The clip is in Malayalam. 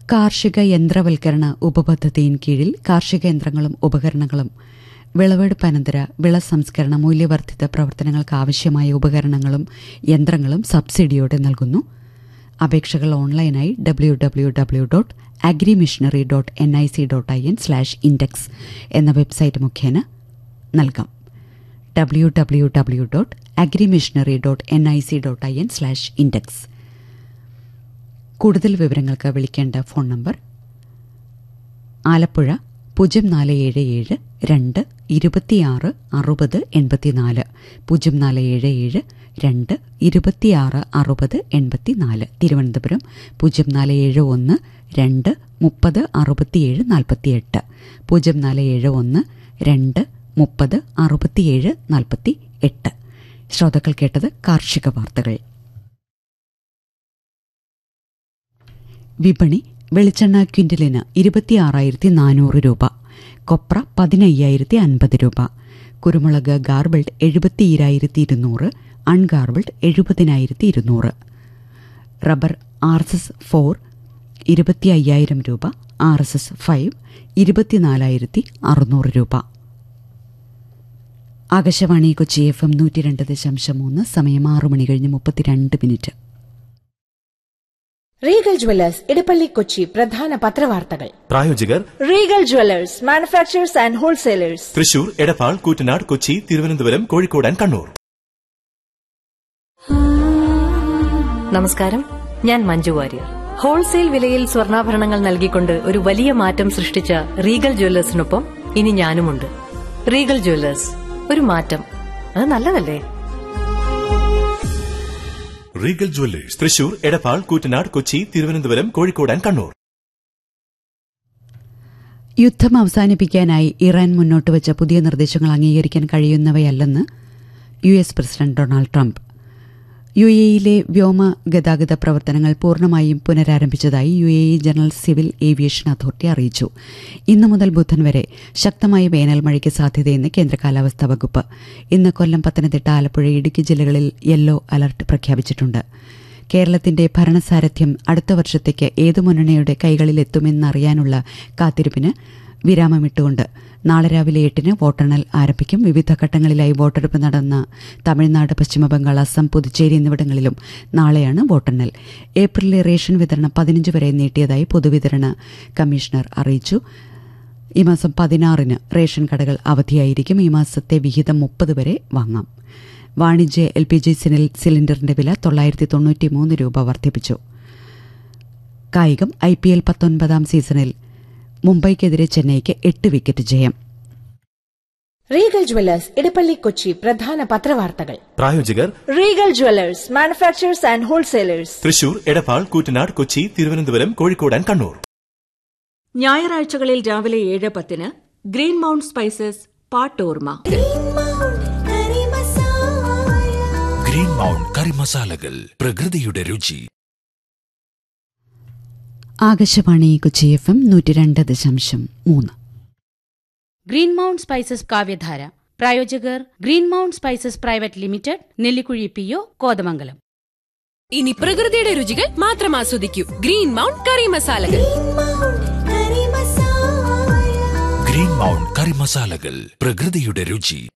കാർഷിക യന്ത്രവൽക്കരണ ഉപപദ്ധതിയിൻ കീഴിൽ കാർഷിക യന്ത്രങ്ങളും ഉപകരണങ്ങളും വിളവെടുപ്പനന്തര വിള സംസ്കരണ മൂല്യവർദ്ധിത പ്രവർത്തനങ്ങൾക്ക് ആവശ്യമായ ഉപകരണങ്ങളും യന്ത്രങ്ങളും സബ്സിഡിയോടെ നൽകുന്നു അപേക്ഷകൾ ഓൺലൈനായി W W W dot agri machinery dot N I C dot I N slash index എന്ന വെബ്സൈറ്റ് മുഖേന നൽകാം W W W dot agri machinery dot N I C dot I N slash index കൂടുതൽ വിവരങ്ങൾക്ക് വിളിക്കേണ്ട ഫോൺ നമ്പർ ആലപ്പുഴ പൂജ്യം നാല് ഏഴ് ഏഴ് രണ്ട് ഇരുപത്തിയാറ് അറുപത് എൺപത്തിനാല് പൂജ്യം നാല് ഏഴ് ഏഴ് രണ്ട് ഇരുപത്തിയാറ് അറുപത് എൺപത്തിനാല് തിരുവനന്തപുരം പൂജ്യം നാല് ഏഴ് ഒന്ന് രണ്ട് മുപ്പത് അറുപത്തിയേഴ് നാൽപ്പത്തിയെട്ട് പൂജ്യം നാല് ഏഴ് ഒന്ന് രണ്ട് മുപ്പത് അറുപത്തിയേഴ് നാൽപ്പത്തി എട്ട് ശ്രോതാക്കൾ കേട്ടത് കാർഷിക വാർത്തകൾ വിപണി വെളിച്ചെണ്ണ ക്വിന്റലിന് ഇരുപത്തിയാറായിരത്തി നാനൂറ് രൂപ കൊപ്ര പതിനയ്യായിരത്തി അൻപത് രൂപ കുരുമുളക് ഗാർബിൾഡ് എഴുപത്തിയിരായിരത്തി ഇരുന്നൂറ് അൺഗാർബിൾഡ് എഴുപതിനായിരത്തി ഇരുന്നൂറ് rubber R S S four ഇരുപത്തി അയ്യായിരം രൂപ ആർ എസ് എസ് ഫൈവ് ഇരുപത്തിനാലായിരത്തി അറുന്നൂറ് രൂപ ആകാശവാണി കൊച്ചി എഫ് എം നൂറ്റി രണ്ട് ദശാംശം മൂന്ന് സമയം ആറു മണി കഴിഞ്ഞ് മുപ്പത്തിരണ്ട് minute Regal jewellers Edappally Kochi പ്രധാന പത്രവാർത്തകൾ പ്രായോജകർ Regal jewellers manufacturers and wholesalers Thrissur Edappal Koottanad Kochi Thiruvananthapuram Kozhikode and Kannur നമസ്കാരം ഞാൻ മഞ്ജു വാര്യർ ഹോൾസെയിൽ വിലയിൽ സ്വർണ്ണാഭരണങ്ങൾ നൽകിക്കൊണ്ട് ഒരു വലിയ മാറ്റം സൃഷ്ടിച്ച റീഗൽ ജ്വല്ലേഴ്സിനൊപ്പം ഇനി ഞാനുമുണ്ട് റീഗൽ ജ്വല്ലേഴ്സ് ഒരു മാറ്റം അത് നല്ലതല്ലേ Regal jewellers Thrissur Edappal Koottanad Kochi Thiruvananthapuram Kozhikode and Kannur യുദ്ധം അവസാനിപ്പിക്കാനായി ഇറാൻ മുന്നോട്ട് വെച്ച പുതിയ നിർദ്ദേശങ്ങൾ അംഗീകരിക്കാൻ കഴിയുന്നവയല്ലെന്ന് U S president Donald Trump യു എയിലെ വ്യോമ ഗതാഗത പ്രവർത്തനങ്ങൾ പൂർണ്ണമായും പുനരാരംഭിച്ചതായി U A E general civil aviation authority അറിയിച്ചു ഇന്നു മുതൽ ബുധൻ വരെ ശക്തമായ വേനൽ മഴയ്ക്ക് സാധ്യതയെന്ന് കേന്ദ്ര കാലാവസ്ഥാ വകുപ്പ് ഇന്ന് കൊല്ലം പത്തനംതിട്ട ആലപ്പുഴ ഇടുക്കി ജില്ലകളിൽ യെല്ലോ അലർട്ട് പ്രഖ്യാപിച്ചിട്ടുണ്ട് കേരളത്തിന്റെ ഭരണസാരഥ്യം അടുത്ത വർഷത്തേക്ക് ഏതു മുന്നണിയുടെ കൈകളിലെത്തുമെന്നറിയാനുള്ള കാത്തിരിപ്പിന് വിരാമമിട്ടുകൊണ്ട് നാളെ രാവിലെ എട്ടിന് വോട്ടെണ്ണൽ ആരംഭിക്കും വിവിധ ഘട്ടങ്ങളിലായി വോട്ടെടുപ്പ് നടന്ന തമിഴ്നാട് പശ്ചിമബംഗാൾ അസം പുതുച്ചേരി എന്നിവിടങ്ങളിലും നാളെയാണ് വോട്ടെണ്ണൽ ഏപ്രിലിലെ റേഷൻ വിതരണം പതിനഞ്ച് വരെ നീട്ടിയതായി പൊതുവിതരണ കമ്മീഷണർ അറിയിച്ചു ഈ മാസം പതിനാറിന് റേഷൻ കടകൾ അവധിയായിരിക്കും ഈ മാസത്തെ വിഹിതം മുപ്പത് വരെ വാങ്ങാം വാണിജ്യ എൽ പി ജി സിലിണ്ടറിന്റെ വില തൊള്ളായിരത്തി തൊണ്ണൂറ്റി മൂന്ന് രൂപ വർദ്ധിപ്പിച്ചു കായികം ഐ പി എൽ പത്തൊൻപതാം സീസണിൽ മുംബൈക്കെതിരെ ചെന്നൈക്ക് എട്ട് വിക്കറ്റ് ജയം റീഗൽ ജ്വല്ലേഴ്സ് ഇടപ്പള്ളി കൊച്ചി പ്രധാന പത്രവാർത്തകൾ പ്രായോജകർ Regal jewellers manufacturers and wholesalers Thrissur Edappal Koottanad Kochi Thiruvananthapuram Kozhikode and Kannur ഞായറാഴ്ചകളിൽ രാവിലെ ഏഴ് പത്തിന് ഗ്രീൻ മൗണ്ട് സ്പൈസസ് പാട്ടോർമ ഗ്രീൻ മൗണ്ട് കറി മസാലകൾ പ്രകൃതിയുടെ രുചി ആകാശവാണി കൊച്ചി എഫ് എം നൂറ്റി രണ്ട് ദശാംശം മൂന്ന് ഗ്രീൻ മൗണ്ട് സ്പൈസസ് കാവ്യധാര പ്രായോജകർ green mount spices private limited Nellikuzhi P O Kothamangalam ഇനി പ്രകൃതിയുടെ രുചികൾ മാത്രം ആസ്വദിക്കൂ ഗ്രീൻ മൗണ്ട് കറി മസാലകൾ ഗ്രീൻ മൗണ്ട് കറി മസാലകൾ പ്രകൃതിയുടെ രുചി